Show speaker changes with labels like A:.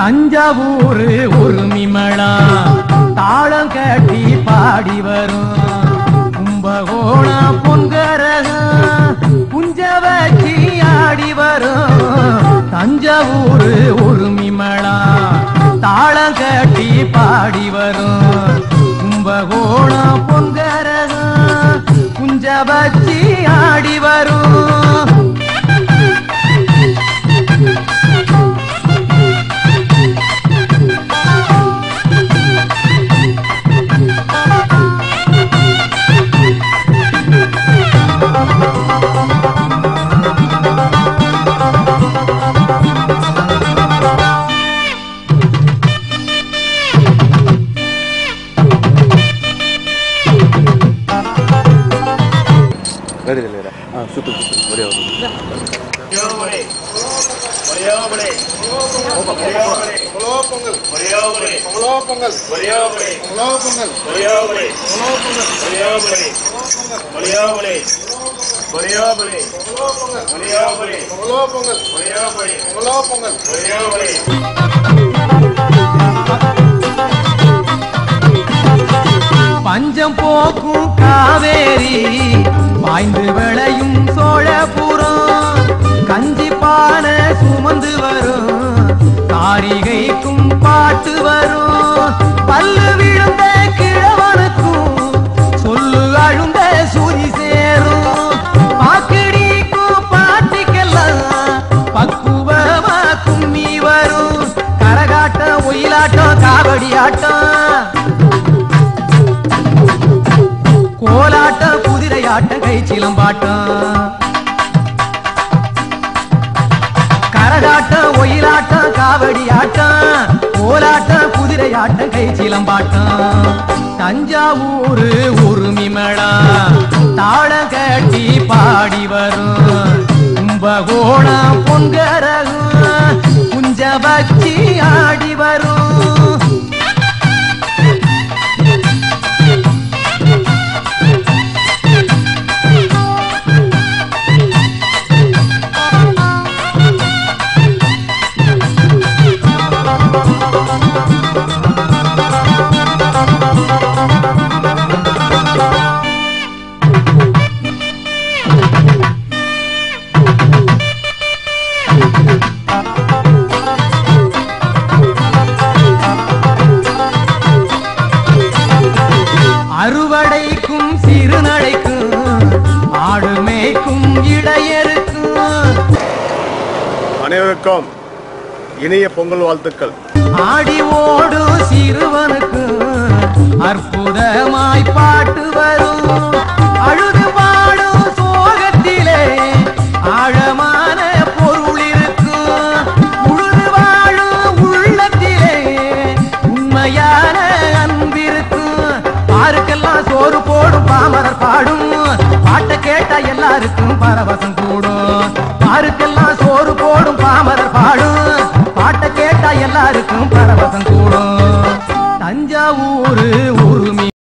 A: தஞ்சாவூர் உரிமிமளா தாளம் கட்டி பாடி வரும் கும்பகோணம் பொன்கரகம் குஞ்ச வச்சி ஆடி வரும் தஞ்சாவூர் உரிமிமளா தாளம் கட்டி பாடி வரும் கும்பகோணம் பொன்கரகம் குஞ்ச வச்சி ஆடி வரும்
B: ரெடி இல்லைடா ஆ சூப்பர் சூப்பர் ஒரே ஒரு
A: பஞ்சம் போக்கும் காவேரி பாய்ந்து விளையும் சோழபுரம் கஞ்சி பானை சுமந்து வரும் காரிகைக்கும் பாட்டு வரும் பல்லு விழுந்த கிழவனுக்கும் சொல்லு அழுந்த சூரி சேரும் பாக்கிடிக்கும் பாட்டிக்கெல்லாம் பக்குவமா கும்மி வரும் கரகாட்டம் ஒயிலாட்டம் காவடி ஆட்டம் கோலாட்டம் குதிரையாட்டம் கை சிலம்பாட்டம் கரகாட்டம் ஒயிலாட்டம் காவடி ஆட்டம் கோலாட்டம் குதிரையாட்டம் கை சிலம்பாட்டம் தஞ்சாவூர் உரிமிமளா தாளம் கட்டி பாடி வரும் கும்பகோணம் பொன்கரகும் குஞ்ச வச்சி ஆடி வரும் அறுவடைக்கும் சிறுநடைக்கும் ஆடு மேய்க்கும் இடையருக்கும்
B: அனைவருக்கும் இனிய பொங்கல் வாழ்த்துக்கள்
A: ஆடி ஓடும் சிறுவனுக்கும் அற்புதமாய் பாட்டு வரும் அழுது பாடும் சோகத்திலே ஆழமான பொருள் இருக்கும் உழுது வாழும் உள்ளத்திலே உண்மையான அன்பிருக்கும் பாருக்கெல்லாம் சோறு போடும் பாமரர் பாடும் பாட்டை கேட்டா எல்லாருக்கும் பரவசம் கூடும் பாருக்கெல்லாம் சோறு போடும் பாமரர் பாடும் பாட்டை கேட்டா எல்லாருக்கும் பரவசம் கூடும் தஞ்சாவூர் உரிமை